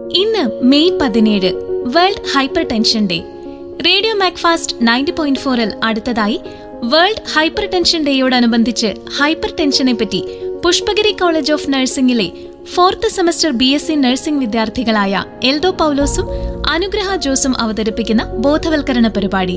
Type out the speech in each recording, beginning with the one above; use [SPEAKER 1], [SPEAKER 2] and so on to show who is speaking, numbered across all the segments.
[SPEAKER 1] ഇന്ന് മെയ് പതിനേഴ് world hypertension day radio MACFAST ninety point ഫോറിൽ അടുത്തതായി വേൾഡ് ഹൈപ്പർ ടെൻഷൻ ഡേയോടനുബന്ധിച്ച് ഹൈപ്പർ ടെൻഷനെ പറ്റി പുഷ്പഗിരി കോളേജ് ഓഫ് നഴ്സിംഗിലെ fourth semester B S C nursing വിദ്യാർത്ഥികളായ എൽദോ പൗലോസും അനുഗ്രഹ ജോസും അവതരിപ്പിക്കുന്ന ബോധവൽക്കരണ പരിപാടി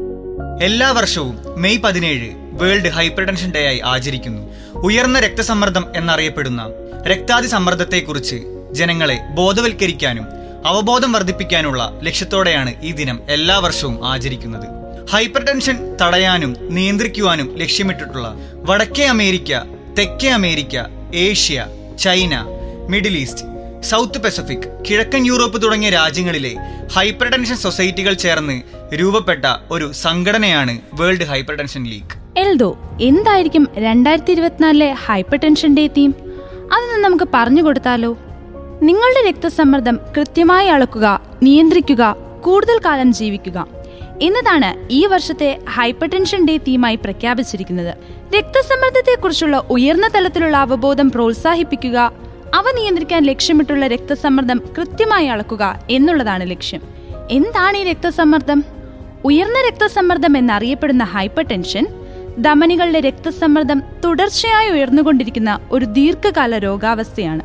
[SPEAKER 2] എല്ലാ വർഷവും മെയ് പതിനേഴ് വേൾഡ് ഹൈപ്പർ ടെൻഷൻ ഡേ ആയി ആചരിക്കുന്നു ഉയർന്ന രക്തസമ്മർദ്ദം എന്നറിയപ്പെടുന്ന രക്താതി സമ്മർദ്ദത്തെക്കുറിച്ച് ജനങ്ങളെ ബോധവൽക്കരിക്കാനും അവബോധം വർദ്ധിപ്പിക്കാനുള്ള ലക്ഷ്യത്തോടെയാണ് ഈ ദിനം എല്ലാ വർഷവും ആചരിക്കുന്നത് ഹൈപ്പർ ടെൻഷൻ തടയാനും നിയന്ത്രിക്കുവാനും ലക്ഷ്യമിട്ടിട്ടുള്ള വടക്കേ അമേരിക്ക തെക്കേ America Asia China middle east south pacific കിഴക്കൻ യൂറോപ്പ് തുടങ്ങിയ രാജ്യങ്ങളിലെ ഹൈപ്പർ ടെൻഷൻ സൊസൈറ്റികൾ ചേർന്ന് രൂപപ്പെട്ട ഒരു സംഘടനയാണ് world hypertension league
[SPEAKER 3] Eldho എന്തായിരിക്കും രണ്ടായിരത്തി ഇരുപത്തിനാലിലെ ഹൈപ്പർ ടെൻഷൻ ഡേ തീം അതൊന്ന് നമുക്ക് പറഞ്ഞു കൊടുത്താലോ നിങ്ങളുടെ രക്തസമ്മർദ്ദം കൃത്യമായി അളക്കുക നിയന്ത്രിക്കുക കൂടുതൽ കാലം ജീവിക്കുക എന്നതാണ് ഈ വർഷത്തെ ഹൈപ്പർ ടെൻഷൻ ഡേ തീമായി പ്രഖ്യാപിച്ചിരിക്കുന്നത് രക്തസമ്മർദ്ദത്തെക്കുറിച്ചുള്ള ഉയർന്ന തലത്തിലുള്ള അവബോധം പ്രോത്സാഹിപ്പിക്കുക അവ നിയന്ത്രിക്കാൻ ലക്ഷ്യമിട്ടുള്ള രക്തസമ്മർദ്ദം കൃത്യമായി അളക്കുക എന്നുള്ളതാണ് ലക്ഷ്യം എന്താണ് ഈ രക്തസമ്മർദ്ദം ഉയർന്ന രക്തസമ്മർദ്ദം എന്നറിയപ്പെടുന്ന ഹൈപ്പർ ടെൻഷൻ ധമനികളുടെ രക്തസമ്മർദ്ദം തുടർച്ചയായി ഉയർന്നുകൊണ്ടിരിക്കുന്ന ഒരു ദീർഘകാല രോഗാവസ്ഥയാണ്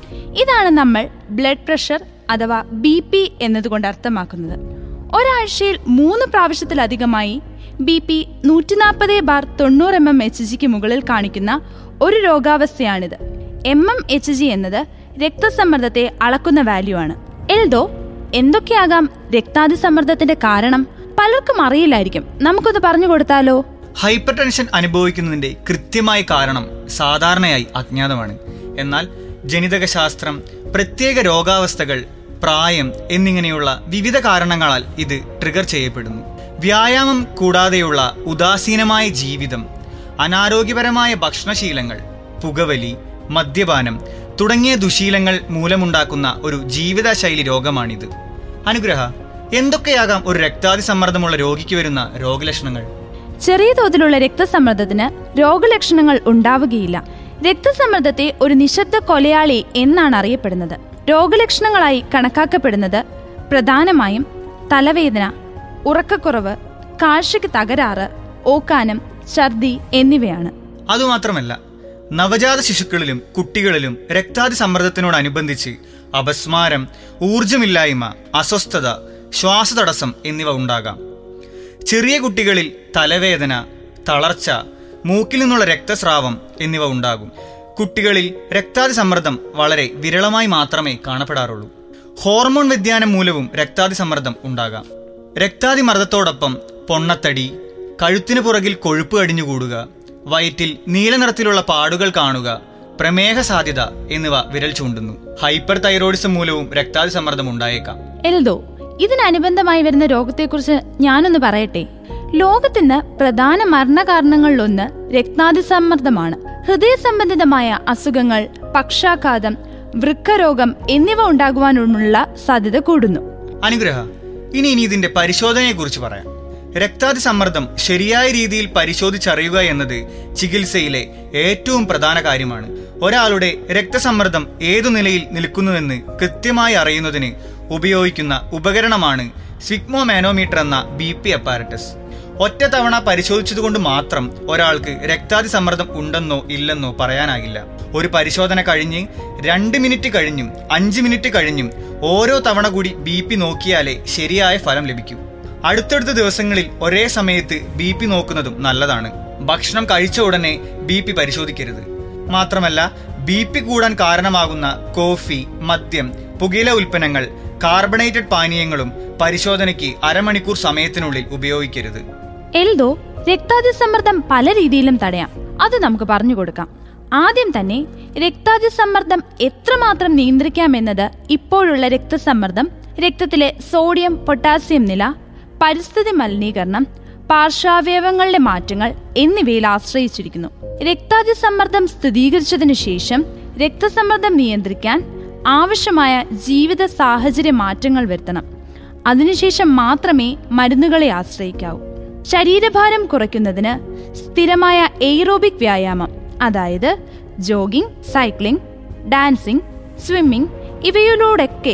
[SPEAKER 3] ഇതാണ് നമ്മൾ ബ്ലഡ് പ്രഷർ അഥവാ ബി പി എന്നതുകൊണ്ട് അർത്ഥമാക്കുന്നത് ഒരാഴ്ചയിൽ മൂന്ന് പ്രാവശ്യത്തിലധികമായി ബി പി നൂറ്റി നാൽപ്പത് ബാർ തൊണ്ണൂറ് എം എം എച്ച് ജിക്ക് മുകളിൽ കാണിക്കുന്ന ഒരു രോഗാവസ്ഥയാണിത് എം എം എച്ച് ജി എന്നത് രക്തസമ്മർദ്ദത്തെ അളക്കുന്ന വാല്യൂ ആണ് എൽദോ എന്തൊക്കെയാകാം രക്താതിസമ്മർദ്ദത്തിന്റെ കാരണം പലർക്കും അറിയില്ലായിരിക്കും നമുക്കൊന്ന് പറഞ്ഞു കൊടുത്താലോ
[SPEAKER 2] ഹൈപ്പർ ടെൻഷൻ അനുഭവിക്കുന്നതിന്റെ കൃത്യമായ കാരണം സാധാരണയായി അജ്ഞാതമാണ് എന്നാൽ ജനിതക ശാസ്ത്രം പ്രത്യേക രോഗാവസ്ഥകൾ പ്രായം എന്നിങ്ങനെയുള്ള വിവിധ കാരണങ്ങളാൽ ഇത് ട്രിഗർ ചെയ്യപ്പെടുന്നു വ്യായാമം കൂടാതെയുള്ള ഉദാസീനമായ ജീവിതം അനാരോഗ്യപരമായ ഭക്ഷണശീലങ്ങൾ പുകവലി മദ്യപാനം തുടങ്ങിയ ദുശീലങ്ങൾ മൂലമുണ്ടാക്കുന്ന ഒരു ജീവിതശൈലി രോഗമാണിത് അനുഗ്രഹ എന്തൊക്കെയാകാം ഒരു രക്താതി സമ്മർദ്ദമുള്ള രോഗിക്ക് വരുന്ന രോഗലക്ഷണങ്ങൾ
[SPEAKER 3] ചെറിയ തോതിലുള്ള രക്തസമ്മർദ്ദത്തിന് രോഗലക്ഷണങ്ങൾ ഉണ്ടാവുകയില്ല രക്തസമ്മർദ്ദത്തെ ഒരു നിശബ്ദ കൊലയാളി എന്നാണ് അറിയപ്പെടുന്നത് രോഗലക്ഷണങ്ങളായി കണക്കാക്കപ്പെടുന്നത് പ്രധാനമായും തലവേദന ഉറക്കക്കുറവ് കാഴ്ചയ്ക്ക് തകരാറ് ഓക്കാനം ഛർദി എന്നിവയാണ്
[SPEAKER 2] അതുമാത്രമല്ല നവജാത ശിശുക്കളിലും കുട്ടികളിലും രക്താതി സമ്മർദ്ദത്തിനോടനുബന്ധിച്ച് അപസ്മാരം ഊർജമില്ലായ്മ അസ്വസ്ഥത ശ്വാസതടസ്സം എന്നിവ ഉണ്ടാകാം ചെറിയ കുട്ടികളിൽ തലവേദന തളർച്ച മൂക്കിൽ നിന്നുള്ള രക്തസ്രാവം എന്നിവ ഉണ്ടാകും കുട്ടികളിൽ രക്താതി സമ്മർദ്ദം വളരെ വിരളമായി മാത്രമേ കാണപ്പെടാറുള്ളൂ ഹോർമോൺ വ്യതിയാനം മൂലവും രക്താതി സമ്മർദ്ദം ഉണ്ടാകാം രക്താതി മർദ്ദത്തോടൊപ്പം പൊണ്ണത്തടി കഴുത്തിനു പുറകിൽ കൊഴുപ്പ് അടിഞ്ഞുകൂടുക വയറ്റിൽ നീല നിറത്തിലുള്ള പാടുകൾ കാണുക പ്രമേഹ സാധ്യത എന്നിവ വിരൽ ചൂണ്ടുന്നു ഹൈപ്പർ തൈറോയിഡിസം മൂലവും രക്താതി സമ്മർദ്ദം ഉണ്ടായേക്കാം
[SPEAKER 3] എൽദോ ഇതിനനുബന്ധമായി വരുന്ന രോഗത്തെക്കുറിച്ച് ഞാനൊന്ന് പറയട്ടെ ലോകത്തിന് പ്രധാന മരണകാരണങ്ങളിലൊന്ന് രക്താതിസമ്മർദ്ദമാണ് ഹൃദയ സംബന്ധിതമായ അസുഖങ്ങൾ പക്ഷാഘാതം വൃക്കരോഗം എന്നിവ ഉണ്ടാകുവാനുള്ള സാധ്യത കൂടുന്നു
[SPEAKER 2] അനുഗ്രഹ ഇനി ഇനി ഇതിന്റെ പരിശോധനയെക്കുറിച്ച് പറയാം രക്താതി സമ്മർദ്ദം ശരിയായ രീതിയിൽ പരിശോധിച്ചറിയുക എന്നത് ചികിത്സയിലെ ഏറ്റവും പ്രധാന കാര്യമാണ് ഒരാളുടെ രക്തസമ്മർദ്ദം ഏതു നിലയിൽ നിൽക്കുന്നുവെന്ന് കൃത്യമായി അറിയുന്നതിന് ഉപയോഗിക്കുന്ന ഉപകരണമാണ് സ്വിഗ്മോ മാനോമീറ്റർ എന്ന ബി പി അപ്പാരറ്റസ് ഒറ്റ തവണ പരിശോധിച്ചതുകൊണ്ട് മാത്രം ഒരാൾക്ക് രക്താതി സമ്മർദ്ദം ഉണ്ടെന്നോ ഇല്ലെന്നോ പറയാനാകില്ല ഒരു പരിശോധന കഴിഞ്ഞ് രണ്ട് മിനിറ്റ് കഴിഞ്ഞും അഞ്ച് മിനിറ്റ് കഴിഞ്ഞും ഓരോ തവണ കൂടി ബി പി നോക്കിയാലേ ശരിയായ ഫലം ലഭിക്കൂ അടുത്തടുത്ത ദിവസങ്ങളിൽ ഒരേ സമയത്ത് ബി പി നോക്കുന്നതും നല്ലതാണ് ഭക്ഷണം കഴിച്ച ഉടനെ ബി പി പരിശോധിക്കരുത് മാത്രമല്ല ബി പി കൂടാൻ കാരണമാകുന്ന കോഫി മദ്യം പുകയില ഉൽപ്പന്നങ്ങൾ കാർബണേറ്റഡ് പാനീയങ്ങളും പരിശോധനയ്ക്ക് അരമണിക്കൂർ സമയത്തിനുള്ളിൽ ഉപയോഗിക്കരുത്
[SPEAKER 3] എൽദോ രക്താതിസമ്മർദ്ദം പല രീതിയിലും തടയാം അത് നമുക്ക് പറഞ്ഞു കൊടുക്കാം ആദ്യം തന്നെ രക്താതിസമ്മർദ്ദം എത്രമാത്രം നിയന്ത്രിക്കാമെന്നത് ഇപ്പോഴുള്ള രക്തസമ്മർദ്ദം രക്തത്തിലെ സോഡിയം പൊട്ടാസ്യം നില പരിസ്ഥിതി മലിനീകരണം പാർശ്വാവയവങ്ങളുടെ മാറ്റങ്ങൾ എന്നിവയിൽ ആശ്രയിച്ചിരിക്കുന്നു രക്താതിസമ്മർദ്ദം സ്ഥിരീകരിച്ചതിനു ശേഷം രക്തസമ്മർദ്ദം നിയന്ത്രിക്കാൻ ആവശ്യമായ ജീവിത സാഹചര്യ മാറ്റങ്ങൾ വരുത്തണം അതിനുശേഷം മാത്രമേ മരുന്നുകളെ ആശ്രയിക്കാവൂ ശരീരഭാരം കുറയ്ക്കുന്നതിന് സ്ഥിരമായ എയ്റോബിക് വ്യായാമം അതായത് ജോഗിംഗ് സൈക്ലിംഗ് ഡാൻസിംഗ് സ്വിമ്മിംഗ് ഇവയിലൂടെയൊക്കെ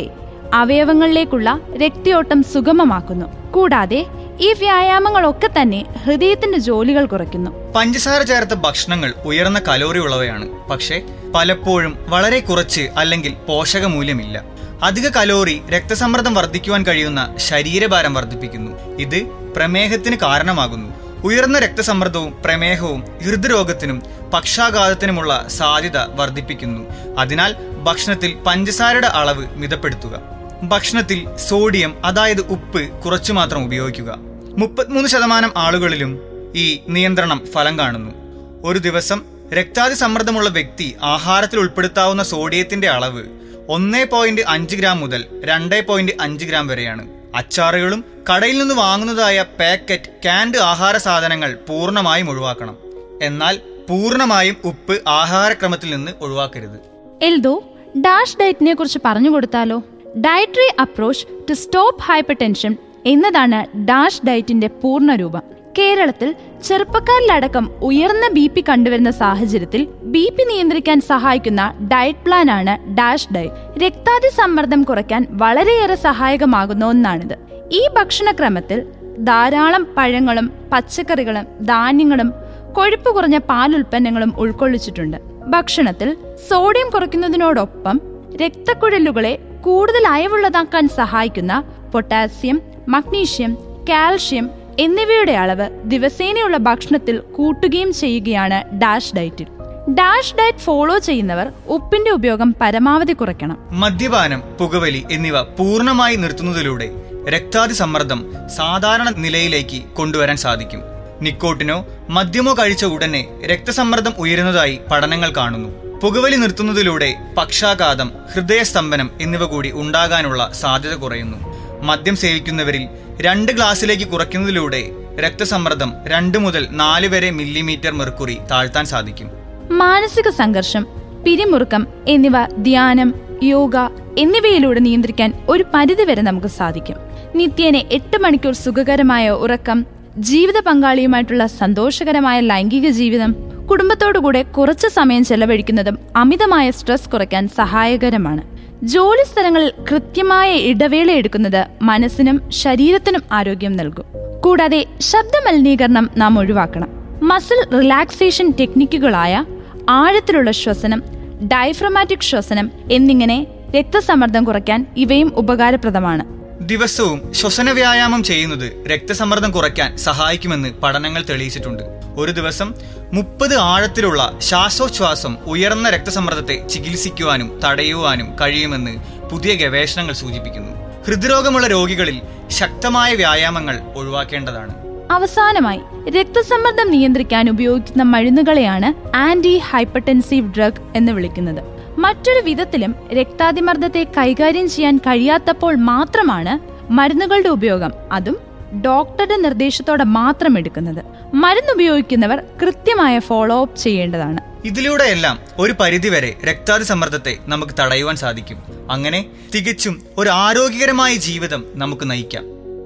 [SPEAKER 3] അവയവങ്ങളിലേക്കുള്ള രക്തയോട്ടം സുഗമമാക്കുന്നു കൂടാതെ ഈ വ്യായാമങ്ങളൊക്കെ തന്നെ ഹൃദയത്തിന്റെ ജോലികൾ കുറയ്ക്കുന്നു
[SPEAKER 2] പഞ്ചസാര ചേർത്ത ഭക്ഷണങ്ങൾ ഉയർന്ന കലോറി ഉള്ളവയാണ് പക്ഷേ പലപ്പോഴും വളരെ കുറച്ച് അല്ലെങ്കിൽ പോഷകമൂല്യമില്ല അധിക കലോറി രക്തസമ്മർദ്ദം വർദ്ധിക്കുവാൻ കഴിയുന്ന ശരീരഭാരം വർദ്ധിപ്പിക്കുന്നു ഇത് പ്രമേഹത്തിന് കാരണമാകുന്നു ഉയർന്ന രക്തസമ്മർദ്ദവും പ്രമേഹവും ഹൃദ്രോഗത്തിനും പക്ഷാഘാതത്തിനുമുള്ള സാധ്യത വർദ്ധിപ്പിക്കുന്നു അതിനാൽ ഭക്ഷണത്തിൽ പഞ്ചസാരയുടെ അളവ് മിതപ്പെടുത്തുക ഭക്ഷണത്തിൽ സോഡിയം അതായത് ഉപ്പ് കുറച്ചു മാത്രം ഉപയോഗിക്കുക മുപ്പത്തിമൂന്ന് ശതമാനം ആളുകളിലും ഈ നിയന്ത്രണം ഫലം കാണുന്നു ഒരു ദിവസം രക്താതി സമ്മർദ്ദമുള്ള വ്യക്തി ആഹാരത്തിൽ ഉൾപ്പെടുത്താവുന്ന സോഡിയത്തിന്റെ അളവ് ഒന്നേ പോയിന്റ് അഞ്ച് ഗ്രാം മുതൽ രണ്ടേ പോയിന്റ് അഞ്ച് ഗ്രാം വരെയാണ് അച്ചാറുകളും കടയിൽ നിന്ന് വാങ്ങുന്നതായ പാക്കറ്റ് കാൻഡ് ആഹാര സാധനങ്ങൾ പൂർണ്ണമായും ഒഴിവാക്കണം എന്നാൽ പൂർണ്ണമായും ഉപ്പ് ആഹാരക്രമത്തിൽ നിന്ന് ഒഴിവാക്കരുത്
[SPEAKER 3] എൽദോ ഡാഷ് ഡയറ്റിനെ കുറിച്ച് പറഞ്ഞു കൊടുത്താലോ dietary approach to stop hypertension എന്നതാണ് ഡാഷ് ഡയറ്റിന്റെ പൂർണ്ണരൂപം കേരളത്തിൽ ചെറുപ്പക്കാരിലടക്കം ഉയർന്ന ബി പി കണ്ടുവരുന്ന സാഹചര്യത്തിൽ ബി പി നിയന്ത്രിക്കാൻ സഹായിക്കുന്ന ഡയറ്റ് പ്ലാൻ ആണ് ഡാഷ് ഡയറ്റ് രക്താതി സമ്മർദ്ദം കുറയ്ക്കാൻ വളരെയേറെ സഹായകമാകുന്ന ഒന്നാണിത് ഈ ഭക്ഷണക്രമത്തിൽ ധാരാളം പഴങ്ങളും പച്ചക്കറികളും ധാന്യങ്ങളും കൊഴുപ്പ് കുറഞ്ഞ പാലുൽപ്പന്നങ്ങളും ഉൾക്കൊള്ളിച്ചിട്ടുണ്ട് ഭക്ഷണത്തിൽ സോഡിയം കുറയ്ക്കുന്നതിനോടൊപ്പം രക്തക്കുഴലുകളെ കൂടുതൽ അയവുള്ളതാക്കാൻ സഹായിക്കുന്ന പൊട്ടാസ്യം മഗ്നീഷ്യം കാൽഷ്യം എന്നിവയുടെ അളവ് ദിവസേനയുള്ള ഭക്ഷണത്തിൽ കൂട്ടുകയും ചെയ്യുകയാണ് ഡാഷ് ഡയറ്റിൽ ഡാഷ് ഡയറ്റ് ഫോളോ ചെയ്യുന്നവർ ഉപ്പിന്റെ ഉപയോഗം പരമാവധി കുറയ്ക്കണം
[SPEAKER 2] മദ്യപാനം പുകവലി എന്നിവ പൂർണ്ണമായി നിർത്തുന്നതിലൂടെ രക്താതി സമ്മർദ്ദം സാധാരണ നിലയിലേക്ക് കൊണ്ടുവരാൻ സാധിക്കും നിക്കോട്ടിനോ മദ്യമോ കഴിച്ച ഉടനെ രക്തസമ്മർദ്ദം ഉയരുന്നതായി പഠനങ്ങൾ കാണുന്നു പുകവലി നിർത്തുന്നതിലൂടെ പക്ഷാഘാതം ഹൃദയസ്തംഭനം എന്നിവ കൂടി ഉണ്ടാകാനുള്ള സാധ്യത കുറയുന്നു മദ്യം സേവിക്കുന്നവരിൽ രണ്ട് ഗ്ലാസ്സിലേക്ക് കുറയ്ക്കുന്നതിലൂടെ രക്തസമ്മർദ്ദം രണ്ട് മുതൽ നാല് വരെ മില്ലിമീറ്റർ മെർക്കുറി താഴ്ത്താൻ സാധിക്കും
[SPEAKER 3] മാനസിക സംഘർഷം പിരിമുറുക്കം എന്നിവ ധ്യാനം യോഗ എന്നിവയിലൂടെ നിയന്ത്രിക്കാൻ ഒരു പരിധിവരെ നമുക്ക് സാധിക്കും നിത്യേന എട്ട് മണിക്കൂർ സുഖകരമായ ഉറക്കം ജീവിത പങ്കാളിയുമായിട്ടുള്ള സന്തോഷകരമായ ലൈംഗിക ജീവിതം കുടുംബത്തോടുകൂടെ കുറച്ച് സമയം ചെലവഴിക്കുന്നതും അമിതമായ സ്ട്രെസ് കുറയ്ക്കാൻ സഹായകരമാണ് ജോലി സ്ഥലങ്ങളിൽ കൃത്യമായ ഇടവേള എടുക്കുന്നത് മനസ്സിനും ശരീരത്തിനും ആരോഗ്യം നൽകും കൂടാതെ ശബ്ദ മലിനീകരണം നാം ഒഴിവാക്കണം മസിൽ റിലാക്സേഷൻ ടെക്നിക്കുകളായ ആഴത്തിലുള്ള ശ്വസനം ഡയഫ്രമാറ്റിക് ശ്വസനം എന്നിങ്ങനെ രക്തസമ്മർദ്ദം കുറയ്ക്കാൻ ഇവയും ഉപകാരപ്രദമാണ്
[SPEAKER 2] ദിവസവും ശ്വസന വ്യായാമം ചെയ്യുന്നത് രക്തസമ്മർദ്ദം കുറയ്ക്കാൻ സഹായിക്കുമെന്ന് പഠനങ്ങൾ തെളിയിച്ചിട്ടുണ്ട് ഒരു ദിവസം മുപ്പത് ആഴത്തിലുള്ള ശ്വാസോച്ഛ്വാസം ഉയർന്ന രക്തസമ്മർദ്ദത്തെ ചികിത്സിക്കുവാനും തടയുവാനും കഴിയുമെന്ന് പുതിയ ഗവേഷണങ്ങൾ സൂചിപ്പിക്കുന്നു ഹൃദ്രോഗമുള്ള രോഗികളിൽ ശക്തമായ വ്യായാമങ്ങൾ ഒഴിവാക്കേണ്ടതാണ്
[SPEAKER 3] അവസാനമായി രക്തസമ്മർദ്ദം നിയന്ത്രിക്കാൻ ഉപയോഗിക്കുന്ന മരുന്നുകളെയാണ് ആന്റി ഹൈപ്പർടെൻസീവ് ഡ്രഗ് എന്ന് വിളിക്കുന്നത് മറ്റൊരു വിധത്തിലും രക്താതിമർദ്ദത്തെ കൈകാര്യം ചെയ്യാൻ കഴിയാത്തപ്പോൾ മാത്രമാണ് മരുന്നുകളുടെ ഉപയോഗം അതും ഡോക്ടറുടെ നിർദ്ദേശത്തോടെ മാത്രം എടുക്കുന്നത് മരുന്ന് ഉപയോഗിക്കുന്നവർ കൃത്യമായ ഫോളോ അപ്പ് ചെയ്യേണ്ടതാണ്
[SPEAKER 2] ഇതിലൂടെയെല്ലാം ഒരു പരിധിവരെ രക്താതി സമ്മർദ്ദത്തെ നമുക്ക് തടയുവാൻ സാധിക്കും അങ്ങനെ തികച്ചും ഒരു ആരോഗ്യകരമായ ജീവിതം നമുക്ക് നയിക്കാം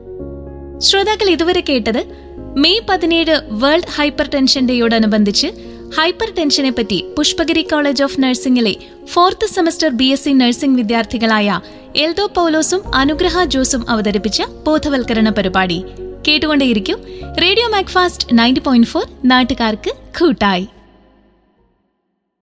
[SPEAKER 1] ശ്രോതാക്കൾ ഇതുവരെ കേട്ടത് മെയ് പതിനേഴ് വേൾഡ് ഹൈപ്പർ ടെൻഷൻ ഡേയോടനുബന്ധിച്ച് ഹൈപ്പർ ടെൻഷനെ പറ്റി പുഷ്പഗിരി കോളേജ് ഓഫ് നഴ്സിംഗിലെ fourth semester B S C nursing വിദ്യാർത്ഥികളായ എൽദോ പൗലോസും അനുഗ്രഹ ജോസും അവതരിപ്പിച്ച ബോധവൽക്കരണ പരിപാടി കേട്ടുകൊണ്ടേയിരിക്കും radio MACFAST ninety point four നാട്ടുകാർക്ക് കൂട്ടായി